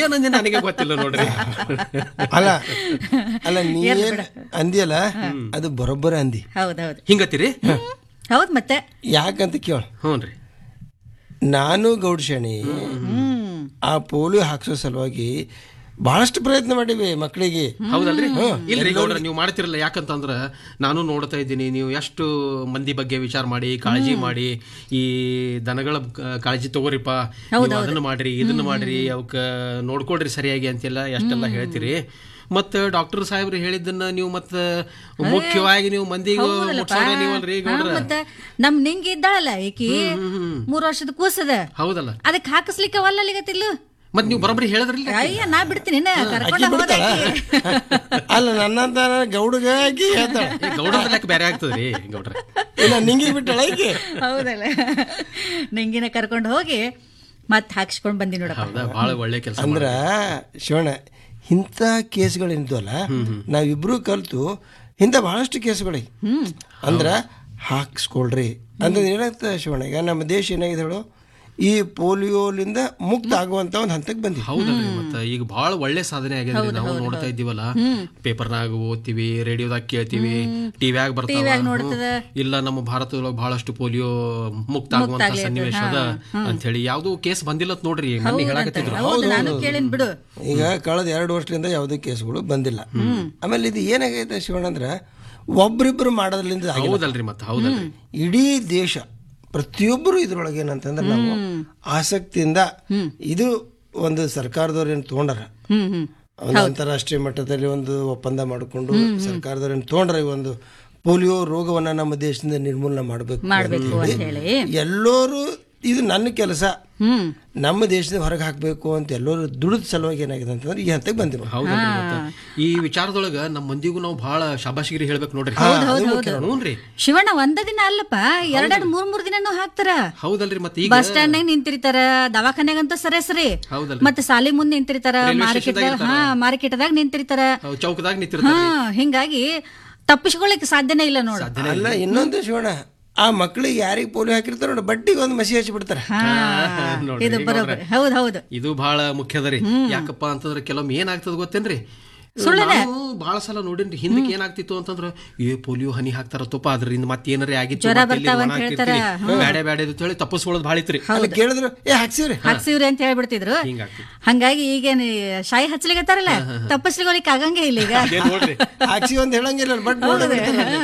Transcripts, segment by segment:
ಏನಂದಿ ನನಗೆ ಗೊತ್ತಿಲ್ಲ ನೋಡ್ರಿ ಅಲ್ಲ ಅಲ್ಲ ನೀ ಏನ್ ಅಂದಿಯಲ್ಲ ಅದು ಬರೋಬ್ಬರ ಅಂದಿ ಹೌದೌದು ಹಿಂಗತ್ತೀರಿ ಹೌದ್ ಮತ್ತೆ ಯಾಕಂತ ಕೇಳ ಹ್ಞೂನ್ರಿ ನಾನು ಗೌಡ್ಶಣಿ ಆ ಪೋಲಿಯೋ ಹಾಕ್ಸೋ ಸಲುವಾಗಿ ಬಹಳಷ್ಟು ಪ್ರಯತ್ನ ಮಾಡಿವಿ ಮಕ್ಕಳಿಗೆ ಹೌದಲ್ರಿ ಇಲ್ರಿ ಗೌಡ್ರ ನೀವು ಮಾಡ್ತಿರಲ್ಲ ಯಾಕಂತಂದ್ರ ನಾನು ನೋಡ್ತಾ ಇದ್ದೀನಿ ನೀವು ಎಷ್ಟು ಮಂದಿ ಬಗ್ಗೆ ವಿಚಾರ ಮಾಡಿ ಕಾಳಜಿ ಮಾಡಿ ಈ ದನಗಳ ಕ- ಕಾಳಜಿ ತಗೋರಿಪ್ಪ ನೀವು ಅದನ್ನ ಮಾಡ್ರಿ ಇದನ್ನ ಮಾಡ್ರಿ ಅವಕ್ಕ ನೋಡ್ಕೊಳ್ರಿ ಸರಿಯಾಗಿ ಅಂತೆಲ್ಲ ಎಷ್ಟೆಲ್ಲ ಹೇಳ್ತೀರಿ ಮತ್ತ ಡಾಕ್ಟರ್ ಸಾಹೇಬ್ರು ಹೇಳಿದ್ದನ್ನ ನೀವು ಮತ್ತ ಮುಖ್ಯವಾಗಿ ನೀವು ಮಂದಿಗೆ ಮುಟ್ಸೋರ ನೀವಲ್ರಿ ಹಾ, ಗೌಡ್ರ ಮತ್ತೆ ನಮ್ ನಿಂಗೆ ಇದ್ದಾಳಲ್ಲ ಈಕಿ ಮೂರ್ ವರ್ಷದ ಕೂಸದ ಹೌದಲ್ಲ ಅದಕ್ಕೆ ಹಾಕಿಸ್ಲಿಕ್ಕೆ ಒಲ್ಲಲಿಗತ್ತಿಲ್ಲ ಮತ್ ನೀವು ಬರೋಬ್ಬರಿ ಹೇಳಿದ್ರಲ್ಲ ಅಯ್ಯ ನಾ ಬಿಡ್ತೀನಿ ಇನ್ನ ಕರ್ಕೊಂಡು ಹೋದ ಅಲ್ಲ ನನ್ನಂತ ಗೌಡಗ ಆಕಿ ಹೇಳ್ತಾಳ ಏ, ಗೌಡ್ರ ಲೆಕ್ಕ ಬೇರೆ ಆಗ್ತದ್ರಿ ಗೌಡ್ರ ಇಲ್ಲ ನಿಂಗೆ ಬಿಟ್ಟಳ ಈಕೆ ಹೌದಲ್ಲ ನಿಂಗಿನ ಕರ್ಕೊಂಡು ಹೋಗಿ ಮತ್ ಹಾಕ್ಸ್ಕೊಂಡ್ ಬಂದಿ ನೋಡಪ್ಪ ಹೌದಾ ಬಹಳ ಒಳ್ಳೆ ಕೆಲಸ ಅಂದ್ರ ಶಿವಣ್ಣ ಇಂಥ ಕೇಸ್ಗಳಿದ್ವಲ್ಲ ನಾವಿಬ್ರು ಕಲ್ತು ಇಂಥ ಬಹಳಷ್ಟು ಕೇಸ್ಗಳಿಗೆ ಅಂದ್ರ ಹಾಕ್ಸ್ಕೊಳ್ರಿ ಅಂದ್ರೆ ಏನಾಗ್ತದೆ ಶಿವಣ್ಣ ಈಗ ನಮ್ಮ ದೇಶ ಏನಾಗಿದೆ ಹೇಳು ಈ ಪೋಲಿಯೋಲಿಂದ ಮುಕ್ತ ಆಗುವಂತ ಒಂದು ಹಂತಕ್ಕೆ ಬಂದಿದೆ ಹೌದಲ್ರಿ ಮತ್ತ ಈಗ ಬಹಳ ಒಳ್ಳೆ ಸಾಧನೆ ಆಗಿದೆ ನಾವು ನೋಡ್ತಾ ಇದ್ದೀವಲ್ಲ ಪೇಪರ್ನಾಗ ಓದ್ತೀವಿ ರೇಡಿಯೋದಾಗ ಕೇಳ್ತೀವಿ ಟಿವ್ಯಾಗ ಬರ್ತಾವ ಹ್ಮ್. ಇಲ್ಲ ನಮ್ಮ ಭಾರತದೊಳಗೆ ಬಹಳಷ್ಟು ಪೋಲಿಯೋ ಮುಕ್ತ ಆಗುವಂತ ಸನ್ನಿವೇಶ ಅದ ಅಂತ ಹೇಳಿ ಯಾವ್ದು ಕೇಸ್ ಬಂದಿಲ್ಲ ಅಂತ ನೋಡ್ರಿ ಮೊನ್ನೆ ಹೇಳಾಕತ್ತಿದ್ರು ಹೌದು ನಾನು ಕೇಳಿನ್ ಬಿಡು ಈಗ ಕಳೆದ ಎರಡು ವರ್ಷದಿಂದ ಯಾವುದೇ ಕೇಸ್ಗಳು ಬಂದಿಲ್ಲ ಆಮೇಲೆ ಇದು ಏನಾಗೈತೆ ಶಿವಣ್ಣ ಅಂದ್ರ ಒಬ್ರಿಬ್ರು ಮಾಡೋದ್ರಿಂದ ಆಗಿಲ್ಲ. ಹೌದಲ್ರಿ ಮತ್ತ ಹೌದಲ್ರಿ ಇಡೀ ದೇಶ ಪ್ರತಿಯೊಬ್ಬರು ಇದ್ರೊಳಗೆ ಏನಂತಂದ್ರೆ ನಾವು ಆಸಕ್ತಿಯಿಂದ ಇದು ಒಂದು ಸರ್ಕಾರದವ್ರು ಏನು ತಗೊಂಡಾರ ಹ್ಮ್ ಹ್ಮ್ ಒಂದು ಅಂತಾರಾಷ್ಟ್ರೀಯ ಮಟ್ಟದಲ್ಲಿ ಒಂದು ಒಪ್ಪಂದ ಮಾಡಿಕೊಂಡು ಸರ್ಕಾರದವ್ರು ಏನು ತಗೊಂಡ್ರ ಈ ಒಂದು ಪೋಲಿಯೋ ರೋಗವನ್ನ ನಮ್ಮ ದೇಶದಿಂದ ನಿರ್ಮೂಲನೆ ಮಾಡಬೇಕು ಮಾಡ್ಬೇಕು ಅಂತ ಹೇಳಿ ಎಲ್ಲರೂ ಇದು ನನ್ನ ಕೆಲಸ ಹ್ಮ್ ನಮ್ಮ ದೇಶದ ಹೊರಗೆ ಹಾಕಬೇಕು ಅಂತ ಎಲ್ಲರೂ ದುಡಿದ ಸಲುವಾಗಿ ಏನಾಗಿದೆ ಅಂತಂದ್ರೆ ಈ ಹಂತಕ್ಕೆ ಬಂದಿರೋ ಹೌದಲ್ರಿ ಮತ್ತ ಈ ವಿಚಾರದೊಳಗ ನಮ್ಮ ಮಂದಿಗೂ ನಾವು ಬಹಳ ಶಾಬಾಶಿಗಿರಿ ಹೇಳ್ಬೇಕು ನೋಡ್ರಿ ಹ್ಞೂನ್ರಿ ಶಿವಣ್ಣ ಒಂದ ದಿನ ಅಲ್ಲಪ್ಪ ಎರಡೆರಡು ಮೂರ್ ಮೂರ್ ದಿನನೂ ಹಾಕ್ತಾರ ಹೌದಲ್ರಿ ಮತ್ತೆ ಈಗ ಬಸ್ ಸ್ಟ್ಯಾಂಡ್ ನಿಂತಿರ್ತಾರ ದವಾಖಾನ್ಯಾಗಂತೂ ಸರಿ ಸರಿ ಹೌದಲ್ರಿ ಮತ್ತೆ ಸಾಲಿ ಮುಂದ್ ನಿಂತಿರ್ತಾರ ಮಾರ್ಕೆಟ್ ಹಾ ಮಾರ್ಕೆಟ್ದಾಗ ನಿಂತಿರ್ತಾರ ಹೌದ್, ಚೌಕದಾಗ ನಿಂತಿರ್ತಾರೆ ಹಾ ಹಿಂಗಾಗಿ ತಪ್ಪಿಸ್ಕೊಳಿಕ್ ಸಾಧ್ಯನೇ ಇಲ್ಲ ನೋಡು ಅಲ್ಲ ಇನ್ನೊಂದು ಶಿವಣ್ಣ ಆ ಮಕ್ಕಳಿಗೆ ಯಾರಿಗೆ ಪೋಲಿಯೋ ಹಾಕಿರ್ತಾರ ನೋಡಿ ಬಟ್ಟಿಗೆ ಒಂದು ಮಸಿ ಹಚ್ಚಿ ಬಿಡ್ತಾರೆ ಹಾ ನೋಡ್ರಿ ಇದು ಬರೋಬ್ಬರಿ ಹೌದ್ ಹೌದು ಇದು ಬಹಳ ಮುಖ್ಯದರಿ ಯಾಕಪ್ಪ ಅಂತಂದ್ರೆ ಕೆಲವೊಮ್ಮೆ ಏನಾಗ್ತದ ಗೊತ್ತೇನ್ರಿ ನಾನು ಬಹಳ ಸಲ ನೋಡಿನ್ರಿ ಹಿಂದಕ್ಕೆ ಏನಾಗ್ತಿತ್ತು ಅಂತಂದ್ರ ಏ ಪೋಲಿಯೋ ಹನಿ ಹಾಕ್ತಾರತ್ತಪ್ಪ ಅದರಿಂದ ಮತ್ತೆ ಏನಾರೇ ಆಗಿತ್ತು ಮತ್ತೆ ಎಲ್ಲಿ ಒಣ ಹಾಕಿರ್ತೀರಿ. ಬ್ಯಾಡೆ ಬ್ಯಾಡೆ ಅಂತ ಹೇಳಿ ತಪ್ಪಿಸ್ಕೊಳ್ಳೋದು ಭಾಳ ಇತ್ರಿ ಅಲ್ಲಿ ಕೇಳಿದ್ರು ಏ ಹಾಕ್ಸಿವ್ರಿ ಹಾಕ್ಸಿವ್ರಿ ಅಂತ ಹೇಳ್ಬಿಡ್ತಿದ್ರು ಹಿಂಗಾಗ್ತಿತ್ತು ಹಂಗಾಗಿ ಈಗೇನು ಶಾಯಿ ಹಚ್ಲಿಕತ್ತಾರಲ್ಲ ತಪ್ಪಿಸ್ಲಿಕ್ಕೆ ಆಗಂಗೆ ಇಲ್ಲ ಈಗ ಅದೇ ನೋಡ್ರಿ ಹಾಕ್ಸಿ ಅಂತ ಹೇಳಂಗಿಲ್ಲ ಬಟ್ ನೋಡಿ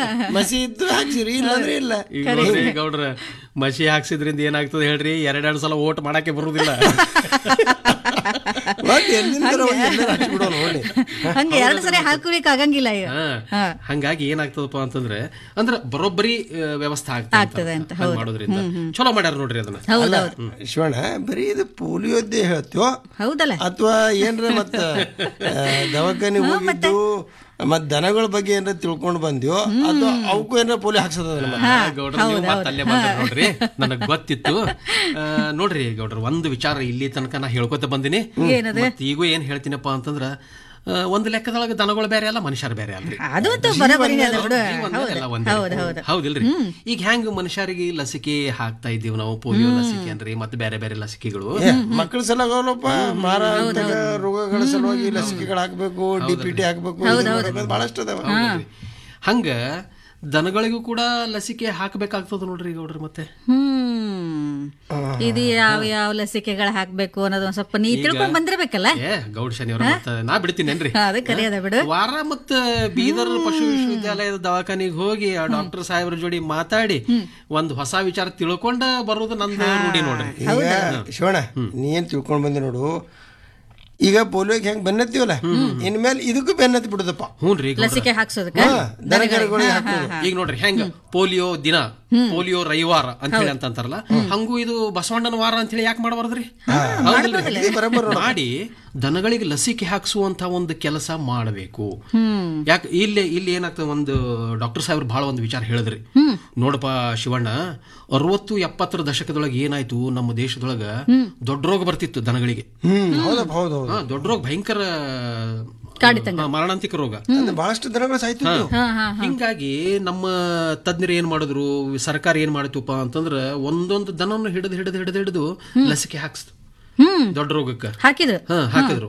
ಮಸಿ ಇದ್ದು ಹಾಕ್ಸಿರಿ ಇಲ್ಲ ಅಂದ್ರೆ ಇಲ್ಲ ಈಗ ನೋಡ್ರಿ ಗೌಡ್ರ ಮಸಿ ಹಾಕ್ಸಿದ್ರಿಂದ ಏನಾಗ್ತದೆ ಹೇಳ್ರಿ ಎರಡೆರಡು ಸಲ ಓಟ್ ಮಾಡಕ್ಕೆ ಬರುದಿಲ್ಲ ಬಟ್ ಎಲ್ಲಿಂದ ಎಲ್ಲರೂ ಹಚ್ಬಿಡೋಣ ನೋಡಿ ಹಂಗೆ ಎರಡು ಸರಿ ಹಾಕಲಿಕ್ಕೆ ಆಗಂಗಿಲ್ಲ ಈಗ ಹಾ. ಹಂಗಾಗಿ ಏನಾಗ್ತದಪ್ಪ ಅಂತಂದ್ರೆ ಅಂದ್ರ ಬರೋಬ್ಬರಿ ಆ, ವ್ಯವಸ್ಥೆ ಆಗ್ತದೆ ಆಗ್ತದೆ ಅಂತ, ಹಂಗ್ ಮಾಡೋದ್ರಿಂದ ಚಲೋ ಮಾಡ್ಯಾರ ನೋಡ್ರಿ ಅದನ್ನ ಹೌದೌದು ಶಿವಣ್ಣ ಬರೀ ಇದು ಪೋಲಿಯೋದ್ದೇ ಹೇಳ್ತೀವೋ ಹೌದಲ್ಲ ಅಥವಾ ಏನ್ರ ಮತ್ತ ಆ, ದವಾಖಾನೆ ಹೋಗಿದ್ದು ಮತ್ ದನಗಳ ಬಗ್ಗೆ ಏನಾರ ತಿಳ್ಕೊಂಡು ಬಂದ್ಯೋ ಅಥವಾ ಅವಕ್ಕೂ ಏನಾರ ಪೋಲಿಯೋ ಹಾಕ್ಸದ ಗೌಡ್ರ ನೀವು ಮತ್ತೆ ಅಲ್ಲೇ ಬಂದ್ರಿ ನೋಡ್ರಿ ನನಗ್ ಗೊತ್ತಿತ್ತು ಆ, ನೋಡ್ರಿ ಗೌಡ್ರ ಒಂದು ವಿಚಾರ ಇಲ್ಲಿ ತನಕ ನಾ ಹೇಳ್ಕೊತ ಬಂದಿನಿ ಏನದು? ಮತ್ತ್ ಈಗೂ ಏನ್ ಹೇಳ್ತೀನಪ್ಪ ಅಂತಂದ್ರ ಆ, ಒಂದ್ ಲೆಕ್ಕದೊಳಗ ದನಗಳು ಬೇರೆ ಅಲ್ಲ ಮನುಷ್ಯರು ಬೇರೆ ಅಲ್ರಿ ಅದು ಅಂತೂ ಬರೋಬರಿನೇ ಅದ ಬಿಡು ಜೀವನ ಹೌದು ಎಲ್ಲ ಒಂದೇ. ಹೌದು ಹೌದು ಹೌದಿಲ್ರಿ ಈಗ ಹೆಂಗ್ ಮನುಷ್ಯರಿಗೆ ಲಸಿಕೆ ಹಾಕ್ತಾ ಇದ್ದೀವಿ ನಾವು ಪೋಲಿಯೋ ಲಸಿಕೆ ಅನ್ರಿ ಮತ್ತೆ ಬೇರೆ ಬೇರೆ ಲಸಿಕೆಗಳು ಮಕ್ಕಳ ಸಲುವಾಗಲ್ಲಪ್ಪ ಮಾರಾಂತಕ ರೋಗಗಳ ಸಲುವಾಗಿ ಲಸಿಕೆಗಳು ಹಾಕ್ಬೇಕು ಡಿ ಪಿ ಟಿ ಹಾಕ್ಬೇಕು ಬಹಳಷ್ಟು ಅದಾವ ಹೌದಲ್ರಿ. ಹಂಗ ದನಗಳಿಗೂ ಕೂಡ ಲಸಿಕೆ ಹಾಕಬೇಕಾಗ್ತದ ನೋಡ್ರಿ ಗೌಡ್ರಿ ಮತ್ತೆ ಹ್ಮ್ ಇದು ಯಾವ ಯಾವ ಲಸಿಕೆಗಳು ಹಾಕ್ಬೇಕು ಅನ್ನೋದು ಒಂದ್ ಸ್ವಲ್ಪ ನೀ ತಿಳ್ಕೊಂಡ್ ಬಂದಿರ್ಬೇಕಲ್ಲ ಏ ಗೌಡ್ ಶನಿವಾರ ಮತ್ತ ನಾ ಬಿಡ್ತೀನೇನ್ರಿ ಹಾ, ಅದು ಕರೆಯದ ಬಿಡು ವಾರ ಮತ್ತ ಬೀದರ್ ಪಶು ವಿಶ್ವವಿದ್ಯಾಲಯದ ದವಾಖಾನಿಗೆ ಹೋಗಿ ಆ ಡಾಕ್ಟರ್ ಸಾಹೇಬ್ರ ಜೋಡಿ ಮಾತಾಡಿ ಒಂದ್ ಹೊಸ ವಿಚಾರ ತಿಳ್ಕೊಂಡ ಬರೋದು ನಂದು ರೂಢಿ ನೋಡ್ರಿ ಈಗ ಶಿವಣ್ಣ ನೀ ಏನ್ ತಿಳ್ಕೊಂಡ್ ಬಂದಿ ನೋಡು ಈಗ ಪೋಲಿಯೋಗೆ ಹೆಂಗ್ ಬೆನ್ನತ್ತೀವಲ್ಲ ಇನ್ಮೇಲೆ ಇದಕ್ಕೂ ಬೆನ್ನತ್ತಿ ಬಿಡುದಪ್ಪ ಹ್ಞೂನ್ರಿ ಗೌಡ್ರ. ಲಸಿಕೆ ಹಾಕ್ಸೋದಕ್ಕೆ ಹಾ, ದನಕರುಗಳಿಗೆ ಹಾಕೋದು ಈಗ ನೋಡ್ರಿ ಹೆಂಗ ಪೋಲಿಯೋ ದಿನ ಪೋಲಿಯೋ ರವಿವಾರ ಅಂತ ಹೇಳಿ ಅಂತ ಅಂತಾರಲ್ಲ ಹಂಗೂ ಇದು ಬಸವಣ್ಣನ ವಾರ ಅಂತ ಹೇಳಿ ಯಾಕೆ ಮಾಡಬಾರ್ದ್ರಿ ಹೌದಿಲ್ರಿ? ಮಾಡಿ ದನಗಳಿಗೆ ಲಸಿಕೆ ಹಾಕ್ಸುವಂತ ಒಂದು ಕೆಲಸ ಮಾಡಬೇಕು ಯಾಕೆ ಇಲ್ಲಿ ಇಲ್ಲಿ ಏನಾಗ್ತದೆ ಒಂದು ಡಾಕ್ಟರ್ ಸಾಹೇಬ್ರು ಬಹಳ ಒಂದು ವಿಚಾರ ಹೇಳಿದ್ರಿ ನೋಡಪ್ಪ ಶಿವಣ್ಣ ಅರವತ್ತು ಎಪ್ಪತ್ತರ ದಶಕದೊಳಗೆ ಏನಾಯ್ತು ನಮ್ಮ ದೇಶದೊಳಗ ದೊಡ್ಡ ರೋಗ ಬರ್ತಿತ್ತು ದನಗಳಿಗೆ ಹ್ಮ್ ಹೌದಪ್ಪ ಹೌದು ಹೌದು ಹಾ, ದೊಡ್ಡ ರೋಗ ಭಯಂಕರ ಕಾಡಿತಂಗ. ಹಾ, ಮಾರಣಾಂತಿಕ ರೋಗ ಅಂದ್ರೆ ಬಹಳಷ್ಟು ದನಗಳು ಸಾಯ್ತಿದ್ವು ಹಿಂಗಾಗಿ ನಮ್ಮ ತಜ್ಞರು ಏನ್ ಮಾಡಿದ್ರು ಸರ್ಕಾರ ಏನ್ ಮಾಡಿತುಪ್ಪ ಅಂತಂದ್ರ ಒಂದೊಂದು ದನವನ್ನು ಹಿಡಿದು ಹಿಡಿದು ಹಿಡಿದು ಹಿಡಿದು ಲಸಿಕೆ ಹಾಕ್ಸ್ತು ಹ್ಮ್ ದೊಡ್ಡ ರೋಗಕ್ಕ ಹಾಕಿದ್ರು ಹಾ ಹಾಕಿದ್ರು